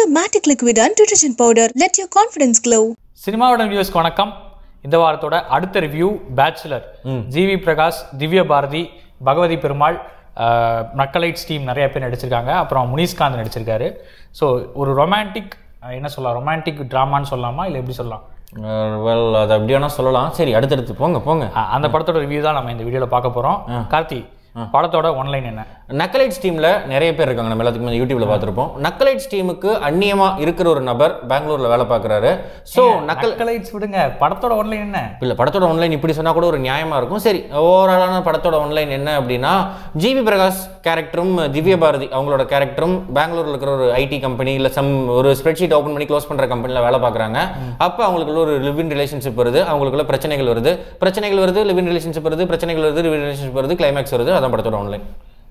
Matic Liquid and Detergent Powder. Let your confidence glow. சினிமாவோட வியூஸ்க்கு வணக்கம் இந்த வாரத்தோட அடுத்த review bachelor GV Prakash Divya Bharathi Bhagavathi Perumal Nakkalites team நிறைய பேர் நடிச்சிருக்காங்க அப்புறம் முனிஷ்காந்த் நடிச்சிருக்காரு ஸோ ஒரு ரொமான்டிக் என்ன சொல்லலாம் ரொமான்டிக் ட்ராமான்னு சொல்லலாமா இல்லை எப்படி சொல்லலாம் வெல் அது அப்படி வேணா சொல்லலாம் சரி அடுத்தடுத்து போங்க போங்க அஹ் அந்த படத்தோட ரிவ்யூ தான் நம்ம இந்த வீடியோவில் பார்க்க போகிறோம் கார்த்தி படத்தோட ஒன்லைன் என்ன நக்கலைட்ஸ் டீமில் நிறைய பேர் இருக்காங்க நம்ம எல்லாத்துக்குமே யூடியூப்ல பார்த்துருப்போம் நக்கலைட்ஸ் டீமுக்கு அந்நியமாக இருக்கிற ஒரு நபர் பெங்களூரில் வேலை பார்க்குறாரு ஸோ நக்கல் நக்கலைட்ஸ் விடுங்க படத்தோட ஒன்லைன் என்ன இல்லை படத்தோட ஒன்லைன் இப்படி சொன்னால் கூட ஒரு நியாயமாக இருக்கும் சரி ஓவராலான படத்தோட ஒன்லைன் என்ன அப்படின்னா ஜிவி பிரகாஷ் கேரக்டரும் திவ்ய பாரதி அவங்களோட கேரக்டரும் பெங்களூரில் இருக்கிற ஒரு ஐடி கம்பெனி இல்லை சம் ஒரு ஸ்ப்ரெட்ஷீட் ஓப்பன் பண்ணி க்ளோஸ் பண்ணுற கம்பெனியில் வேலை பார்க்குறாங்க அப்போ அவங்களுக்குள்ள ஒரு லிவின் ரிலேஷன்ஷிப் வருது அவங்களுக்குள்ள பிரச்சனைகள் வருது பிரச்சனைகள் வருது லிவின் ரிலேஷன்ஷிப் வருது பிரச்சனைகள் வருது லிவின் ரிலேஷன்ஷிப் வருது கிளைமேக்ஸ் வருது அதான் படத்தோட ஒன்லைன்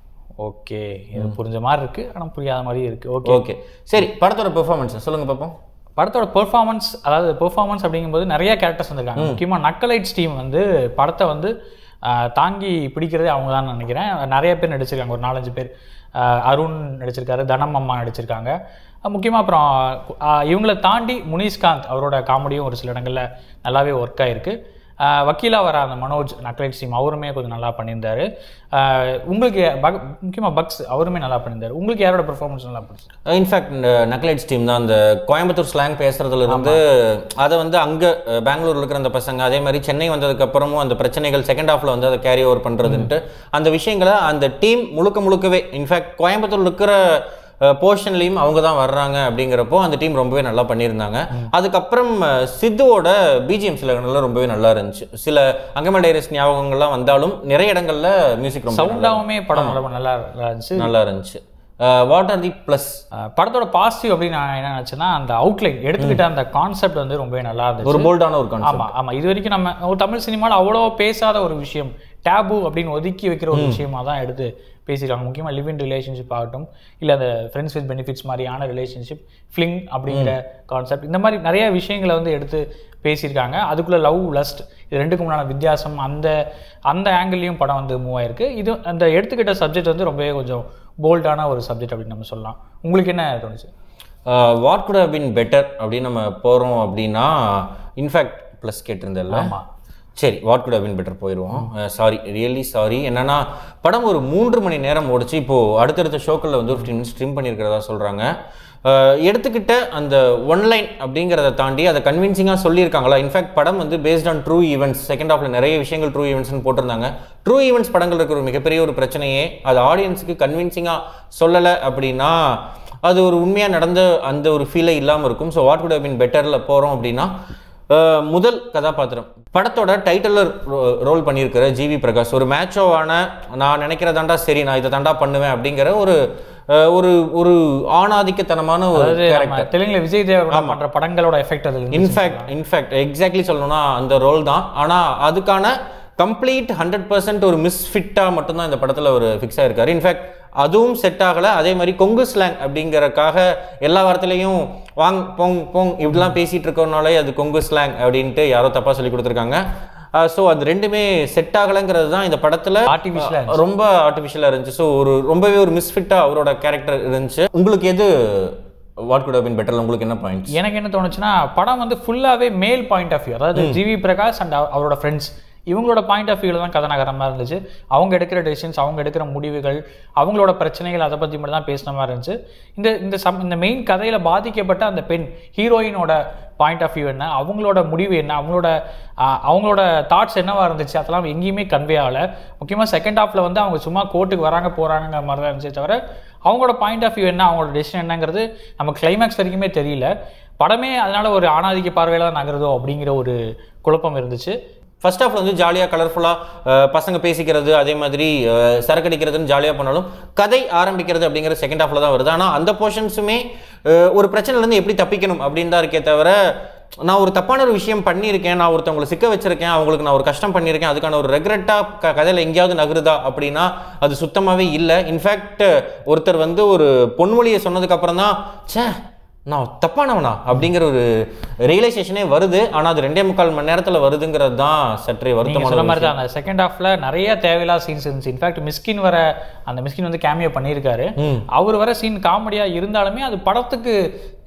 ஓகே இது புரிஞ்ச மாதிரி இருக்கு ஆனால் புரியாத மாதிரி இருக்கு ஓகே ஓகே சரி படத்தோட பெர்ஃபார்மன்ஸ் சொல்லுங்க பார்ப்போம் படத்தோட பெர்ஃபார்மன்ஸ் அதாவது பெர்ஃபார்மன்ஸ் அப்படிங்கும்போது நிறைய கேரக்டர்ஸ் வந்திருக்காங்க முக்கியமாக நக்கலைட்ஸ் டீம் வந்து படத்தை வந்து ஆஹ், தாங்கி பிடிக்கிறதே அவங்க தான் நினைக்கிறேன் நிறைய பேர் நடிச்சிருக்காங்க ஒரு நாலஞ்சு பேர் ஆஹ், அருண் நடிச்சிருக்காரு தனம் அம்மா நடிச்சிருக்காங்க முக்கியமாக அப்புறம் ஆஹ், இவங்களை தாண்டி முனிஷ்காந்த் அவரோட காமெடியும் ஒரு சில இடங்களில் நல்லாவே ஒர்க் ஆயிருக்கு ஆஹ், வக்கீலா வர அந்த மனோஜ் நக்கலைட்ஸ் டீம் அவருமே கொஞ்சம் நல்லா பண்ணியிருந்தாரு ஆஹ், உங்களுக்கு பக் முக்கியமாக பக்ஸ் அவருமே நல்லா பண்ணியிருந்தாரு உங்களுக்கு யாரோட பெர்ஃபார்மன்ஸ் நல்லா பிடிச்சி இன்ஃபேக்ட் இந்த நக்லைட்ஸ் டீம் தான் அந்த கோயம்புத்தூர் ஸ்லாங் பேசுறதுல இருந்து அதை வந்து அங்கே பெங்களூர்ல இருக்கிற அந்த பசங்க அதே மாதிரி சென்னை வந்ததுக்கு அப்புறமும் அந்த பிரச்சனைகள் செகண்ட் ஹாஃப்ல வந்து அதை கேரி ஓவர் பண்றதுன்ட்டு அந்த விஷயங்களை அந்த டீம் முழுக்க முழுக்கவே இன்ஃபேக்ட் கோயம்புத்தூர்ல இருக்கிற போர்ஷன்லையும் அவங்க தான் வர்றாங்க அப்படிங்கிறப்போ அந்த டீம் ரொம்பவே நல்லா பண்ணியிருந்தாங்க அதுக்கப்புறம் அஹ், சித்துவோட பிஜிஎம் சில இடங்கள்ல ரொம்பவே நல்லா இருந்துச்சு சில அங்கம டைரஸ் ஞாபகங்கள்லாம் வந்தாலும் நிறைய இடங்கள்ல மியூசிக் ரொம்ப நல்லா சவுண்டாவுமே படம் ரொம்ப நல்லா நல்லா இருந்துச்சு நல்லா இருந்துச்சு what are the plus uh படத்தோட பாசிட்டிவ் அப்படின்னு நான் என்ன நினச்சேன்னா அந்த அவுட்லைன் எடுத்துக்கிட்ட அந்த கான்செப்ட் வந்து ரொம்பவே நல்லா இருந்துச்சு ஒரு போல்டான ஒரு கான்செப்ட் ஆமா ஆமா இது வரைக்கும் நம்ம ஒரு தமிழ் சினிமாவில் அவ்வளோ பேசாத ஒரு விஷயம் டேபு அப்படின்னு ஒதுக்கி வைக்கிற ஒரு விஷயமா தான் எடுத்து பேசியிருக்காங்க முக்கியமாக லிவ் இன் ரிலேஷன்ஷிப் ஆகட்டும் இல்லை அந்த ஃப்ரெண்ட்ஸ் வித் பெனிஃபிட்ஸ் மாதிரியான ரிலேஷன்ஷிப் ஃப்ளிங் அப்படிங்கிற கான்செப்ட் இந்த மாதிரி நிறைய விஷயங்களை வந்து எடுத்து பேசியிருக்காங்க அதுக்குள்ள லவ் லஸ்ட் இது ரெண்டுக்கு முன்னான வித்தியாசம் அந்த அந்த ஆங்கிள்லையும் படம் வந்து மூவ் ஆயிருக்கு இது அந்த எடுத்துக்கிட்ட சப்ஜெக்ட் வந்து ரொம்பவே கொஞ்சம் போல்டான ஒரு சப்ஜெக்ட் அப்படின்னு நம்ம சொல்லலாம் உங்களுக்கு என்ன தோணுச்சு what good have been better அப்படின்னு நம்ம போகிறோம் அப்படின்னா இன்ஃபேக்ட் ப்ளஸ் கேட்டிருந்தேன்ல ஆமா. சரி what good have been better போயிடுவோம் சாரி ரியலி சாரி என்னன்னா படம் ஒரு மூன்று மணி நேரம் ஓடிச்சு இப்போது அடுத்தடுத்த ஷோக்களில் வந்து ஒரு ஃபிஃப்டின் மினிட்ஸ் ஸ்ட்ரீம் பண்ணியிருக்கிறதா சொல்கிறாங்க எடுத்துக்கிட்ட அந்த ஒன்லைன் அப்படிங்கிறத தாண்டி அதை கன்வின்சிங்காக சொல்லியிருக்காங்களா இன்ஃபேக்ட் படம் வந்து based on true events second ஹாஃப்ல நிறைய விஷயங்கள் ட்ரூ ஈவெண்ட்ஸ்னு போட்டிருந்தாங்க ட்ரூ ஈவெண்ட்ஸ் படங்கள் இருக்கிற ஒரு மிகப்பெரிய ஒரு பிரச்சனையே அது ஆடியன்ஸுக்கு கன்வின்சிங்காக சொல்லலை அப்படின்னா அது ஒரு உண்மையாக நடந்த அந்த ஒரு ஃபீலே இல்லாமல் இருக்கும் so what good have been பெட்டரில் போகிறோம் அப்படின்னா அஹ், முதல் கதாபாத்திரம் படத்தோட டைட்டிலர் ரோல் பண்ணியிருக்கிற ஜிவி பிரகாஷ் ஒரு மேட்சோவான நான் நினைக்கிறதாண்டா சரி நான் இதை தாண்டா பண்ணுவேன் அப்படிங்கிற ஒரு அஹ், ஒரு ஒரு ஆணாதிக்கத்தனமான ஒரு அதாவது கேரக்டர் நம்ம தெலுங்குல விஜய் தேவரகொண்டா பண்ற படங்களோட எஃபெக்ட் அது இருந்துச்சு. இன்ஃபேக்ட் இன்ஃபேக்ட் எக்ஸாக்ட்லி சொல்லணும்னா அந்த ரோல் தான் ஆனால் அதுக்கான கம்ப்ளீட் ஹண்ட்ரட் பர்சன்ட் ஒரு மிஸ்ஃபிட்டாக மட்டும்தான் இந்த படத்தில் ஒரு ஃபிக்ஸ் ஆயிருக்காரு இன்ஃபேக்ட் அதுவும் செட் ஆகலை அதே மாதிரி கொங்கு ஸ்லாங் அப்படிங்கறக்காக எல்லா வார்த்தையிலையும் வாங் போங் போங் இப்படிலாம் பேசிட்டு இருக்கறனாலே அது கொங்கு ஸ்லாங் அப்படின்ட்டு யாரோ தப்பாக சொல்லி கொடுத்துருக்காங்க ஸோ அது ரெண்டுமே செட் ஆகலைங்கிறது தான் இந்த படத்தில் Artificial ஆ ரொம்ப ஆர்டிஃபிஷியலாக இருந்துச்சு ஸோ ஒரு ரொம்பவே ஒரு மிஸ்ஃபிட்டாக அவரோட கேரக்டர் இருந்துச்சு உங்களுக்கு எது what good have been better உங்களுக்கு என்ன பாயிண்ட்ஸ் எனக்கு என்ன தோணுச்சுன்னா படம் வந்து ஃபுல்லாவே மேல் பாயிண்ட் ஆஃப் வியூ அதாவது ஜிவி பிரகாஷ் அண்ட் அவரோட ஃப்ரெண்ட்ஸ் இவங்களோட பாயிண்ட் ஆஃப் வியூவில் தான் கதாநகரமாக இருந்துச்சு அவங்க எடுக்கிற டெசிஷன்ஸ் அவங்க எடுக்கிற முடிவுகள் அவங்களோட பிரச்சனைகள் அதை பற்றி மட்டும் தான் பேசின மாதிரி இருந்துச்சு இந்த இந்த சம் இந்த மெயின் கதையில் பாதிக்கப்பட்ட அந்த பெண் ஹீரோயினோட பாயிண்ட் ஆஃப் வியூ என்ன அவங்களோட முடிவு என்ன அவங்களோட ஆஹ், அவங்களோட தாட்ஸ் என்னவா இருந்துச்சு அதெல்லாம் எங்கேயுமே கன்வே ஆகலை முக்கியமாக செகண்ட் ஹாஃபில் வந்து அவங்க சும்மா கோர்ட்டுக்கு வராங்க போகிறாங்கிற மாதிரி தான் இருந்துச்சே தவிர அவங்களோட பாயிண்ட் ஆஃப் வியூ என்ன அவங்களோட டெசிஷன் என்னங்கிறது நம்ம கிளைமேக்ஸ் வரைக்குமே தெரியல படமே அதனால ஒரு ஆணாதிக்க பார்வையில தான் நகருதோ அப்படிங்கிற ஒரு குழப்பம் இருந்துச்சு ஃபர்ஸ்ட் ஹாஃப்ல வந்து ஜாலியாக கலர்ஃபுல்லாக பசங்க பேசிக்கிறது அதே மாதிரி அஹ், சரக்கு அடிக்கிறதுன்னு ஜாலியாக பண்ணாலும் கதை ஆரம்பிக்கிறது அப்படிங்கிறது செகண்ட் ஹாஃப்ல தான் வருது ஆனால் அந்த போர்ஷன்ஸுமே ஒரு பிரச்சனைலேருந்து எப்படி தப்பிக்கணும் அப்படின்னு தான் இருக்கே தவிர நான் ஒரு தப்பான ஒரு விஷயம் பண்ணியிருக்கேன் நான் ஒருத்தவங்களை சிக்க வச்சிருக்கேன் அவங்களுக்கு நான் ஒரு கஷ்டம் பண்ணியிருக்கேன் அதுக்கான ஒரு ரெக்ரெட்டாக க கதையில் எங்கேயாவது நகருதா அப்படின்னா அது சுத்தமாகவே இல்லை இன்ஃபேக்ட் ஒருத்தர் வந்து ஒரு பொன்மொழியை சொன்னதுக்கப்புறம் தான் ச்சே நான் தப்பானவனா அப்படிங்கிற ஒரு ரியலைசேஷனே வருது ஆனால் அது ரெண்டே முக்கால் மணி நேரத்தில் வருதுங்கிறது தான் சற்றே நீங்க வருத்தமான சொன்ன ஒரு மாதிரி தான் அந்த செகண்ட் ஹாஃப்ல நிறைய தேவையில்லாத சீன்ஸ் இருந்துச்சு இன்ஃபேக்ட் மிஸ்கின் வர அந்த மிஸ்கின் வந்து கேமியோ பண்ணியிருக்காரு அவர் வர சீன் காமெடியா இருந்தாலுமே அது படத்துக்கு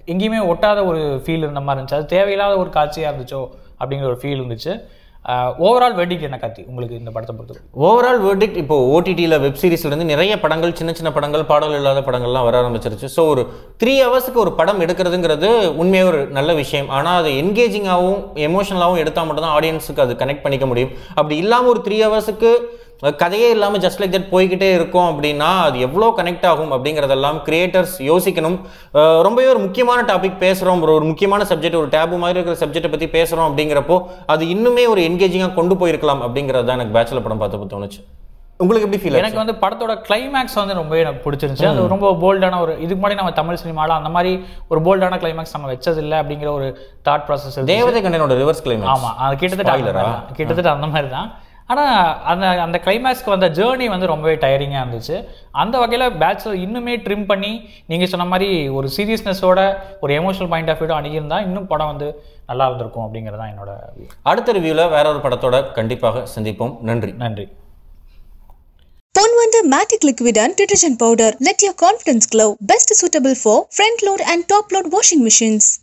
எங்கேயுமே ஒட்டாத ஒரு ஃபீல் இருந்த மாதிரி இருந்துச்சு அது தேவையில்லாத ஒரு காட்சியாக இருந்துச்சோ அப்படிங்கிற ஒரு ஃபீல் இருந்துச்சு ஓவரால் வெட்டிக் என்ன கத்தி உங்களுக்கு இந்த படத்தை பொறுத்து ஓவரால் வேர்டிக்ட் இப்போ ஓடிடியில் வெப் இருந்து நிறைய படங்கள் சின்ன சின்ன படங்கள் பாடல் இல்லாத படங்கள்லாம் வர ஆரம்பிச்சிருச்சு ஸோ ஒரு த்ரீ ஹவர்ஸ்க்கு ஒரு படம் எடுக்கிறதுங்கிறது உண்மையாக ஒரு நல்ல விஷயம் ஆனால் அது என்கேஜிங்காகவும் எமோஷனலாகவும் எடுத்தால் மட்டும்தான் ஆடியன்ஸுக்கு அது கனெக்ட் பண்ணிக்க முடியும் அப்படி இல்லாமல் ஒரு த்ரீ ஹவர்ஸுக்கு கதையே இல்லாமல் ஜஸ்ட் லைக் தட் போய்கிட்டே இருக்கும் அப்படின்னா அது எவ்வளோ கனெக்ட் ஆகும் அப்படிங்கிறதெல்லாம் கிரியேட்டர்ஸ் யோசிக்கணும் அஹ் ரொம்பவே ஒரு முக்கியமான டாபிக் பேசுகிறோம் ஒரு ஒரு முக்கியமான சப்ஜெக்ட் ஒரு டேபு மாதிரி இருக்கிற சப்ஜெக்ட்டை பற்றி பேசுகிறோம் அப்படிங்கிறப்போ அது இன்னுமே ஒரு என்கேஜிங்காக கொண்டு போயிருக்கலாம் அப்படிங்கிறது தான் எனக்கு பேச்சுலர் படம் பார்த்தப்போ தோணுச்சு உங்களுக்கு எப்படி ஃபீல் எனக்கு வந்து படத்தோட கிளைமேக்ஸ் வந்து ரொம்பவே எனக்கு பிடிச்சிருந்துச்சு அது ரொம்ப போல்டான ஒரு இதுக்கு முன்னாடி நம்ம தமிழ் சினிமாவில் அந்த மாதிரி ஒரு போல்டான கிளைமேக்ஸ் நம்ம வச்சதில்லை அப்படிங்கிற ஒரு தாட் ப்ராசஸ் தேவதை கண்ணனோட ரிவர்ஸ் கிளைமேக்ஸ் ஆமா அது கிட்டத்தட்ட அந்த மாதிரி தான். கிட்டத்தட்ட அந்த மாதிரி தான் ஆனா அந்த அந்த கிளைமேக்ஸ்க்கு வந்த ஜேர்னி வந்து ரொம்பவே டயரிங்காக இருந்துச்சு அந்த வகையில பேட்ச்ல இன்னுமே ட்ரிம் பண்ணி நீங்க சொன்ன மாதிரி ஒரு சீரியஸ்னஸோட ஒரு எமோஷனல் பாயிண்ட் ஆஃப் வியூ அணுகியிருந்தா இன்னும் படம் வந்து நல்லா இருந்திருக்கும் அப்படிங்கிறது தான் என்னோட view. அடுத்த ரிவ்யூவில் வேற ஒரு படத்தோட கண்டிப்பாக சந்திப்போம் நன்றி நன்றி Ponvanda Matic Liquid and Detergent Powder. Let your confidence glow. Best suitable for front load and top load washing machines.